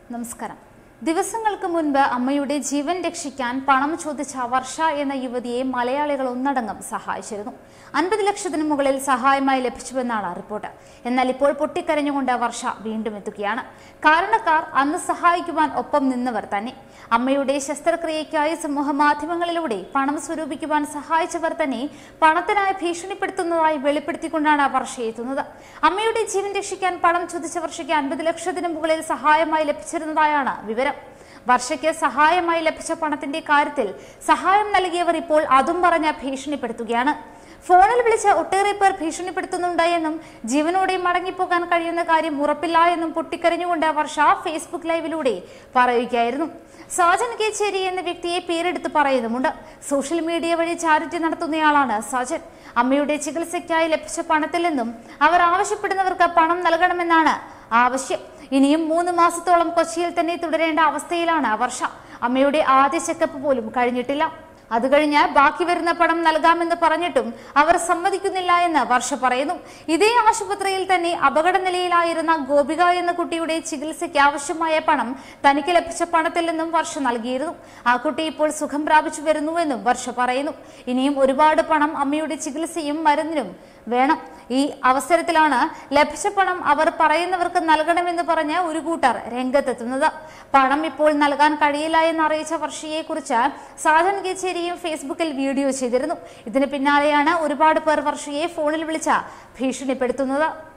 നമസ്കാരം ദിവസങ്ങൾക്ക് മുൻപ് അമ്മയുടെ ജീവൻ രക്ഷിക്കാൻ പണം ചോദിച്ച വർഷ എന്ന യുവതിയെ മലയാളികൾ ഒന്നടങ്കം സഹായിച്ചിരുന്നു അൻപത് ലക്ഷത്തിന് മുകളിൽ സഹായമായി ലഭിച്ചുവെന്നാണ് റിപ്പോർട്ട് എന്നാൽ ഇപ്പോൾ പൊട്ടിക്കരഞ്ഞുകൊണ്ട് വർഷ വീണ്ടും എത്തുകയാണ് കാരണക്കാർ അന്ന് സഹായിക്കുവാൻ ഒപ്പം നിന്നവർ തന്നെ അമ്മയുടെ ശസ്ത്രക്രിയയ്ക്കായി സമൂഹ മാധ്യമങ്ങളിലൂടെ പണം സ്വരൂപിക്കുവാൻ സഹായിച്ചവർ തന്നെ പണത്തിനായി ഭീഷണിപ്പെടുത്തുന്നതായി വെളിപ്പെടുത്തിക്കൊണ്ടാണ് വർഷ എത്തുന്നത് അമ്മയുടെ ജീവൻ രക്ഷിക്കാൻ പണം ചോദിച്ച വർഷയ്ക്ക് അൻപത് ലക്ഷത്തിന് മുകളിൽ സഹായമായി ലഭിച്ചിരുന്നതായാണ് വിവരം വർഷയ്ക്ക് സഹായമായി ലഭിച്ച പണത്തിന്റെ കാര്യത്തിൽ സഹായം നൽകിയവർ ഇപ്പോൾ അതും പറഞ്ഞ് ഭീഷണിപ്പെടുത്തുകയാണ് ഫോണിൽ വിളിച്ച് ഒട്ടേറെ പേർ ഭീഷണിപ്പെടുത്തുന്നുണ്ട് എന്നും ജീവനോടെ മടങ്ങിപ്പോകാൻ കഴിയുന്ന കാര്യം ഉറപ്പില്ല എന്നും പൊട്ടിക്കരഞ്ഞുകൊണ്ട് വർഷ ഫേസ്ബുക്ക് ലൈവിലൂടെ പറയുകയായിരുന്നു സാജൻ കേച്ചേരി എന്ന വ്യക്തിയെ പേരെടുത്ത് പറയുന്നുമുണ്ട് സോഷ്യൽ മീഡിയ വഴി ചാരിറ്റി നടത്തുന്നയാളാണ് സാജൻ അമ്മയുടെ ചികിത്സയ്ക്കായി ലഭിച്ച പണത്തിൽ നിന്നും അവർ ആവശ്യപ്പെടുന്നവർക്ക് പണം നൽകണമെന്നാണ് ആവശ്യം ഇനിയും മൂന്ന് മാസത്തോളം കൊച്ചിയിൽ തന്നെ തുടരേണ്ട അവസ്ഥയിലാണ് വർഷ അമ്മയുടെ ആദ്യ ചെക്കപ്പ് പോലും കഴിഞ്ഞിട്ടില്ല അത് കഴിഞ്ഞ് ബാക്കി വരുന്ന പണം നൽകാമെന്ന് പറഞ്ഞിട്ടും അവർ സമ്മതിക്കുന്നില്ല എന്ന് വർഷ പറയുന്നു ഇതേ ആശുപത്രിയിൽ തന്നെ അപകട നിലയിലായിരുന്ന ഗോപിക എന്ന കുട്ടിയുടെ ചികിത്സയ്ക്ക് ആവശ്യമായ പണം തനിക്ക് ലഭിച്ച പണത്തിൽ നിന്നും വർഷ നൽകിയിരുന്നു ആ കുട്ടി ഇപ്പോൾ സുഖം പ്രാപിച്ചു വരുന്നുവെന്നും വർഷ പറയുന്നു ഇനിയും ഒരുപാട് പണം അമ്മയുടെ ചികിത്സയും മരുന്നിനും വേണം ഈ അവസരത്തിലാണ് ലഭിച്ച പണം അവർ പറയുന്നവർക്ക് നൽകണമെന്ന് പറഞ്ഞ് ഒരു കൂട്ടർ രംഗത്തെത്തുന്നത് പണം ഇപ്പോൾ നൽകാൻ കഴിയില്ല എന്ന് അറിയിച്ച വർഷയെ കുറിച്ച് സാധൻ കേച്ചേരിയും ഫേസ്ബുക്കിൽ വീഡിയോ ചെയ്തിരുന്നു ഇതിന് പിന്നാലെയാണ് ഒരുപാട് പേർ വർഷയെ ഫോണിൽ വിളിച്ച് ഭീഷണിപ്പെടുത്തുന്നത്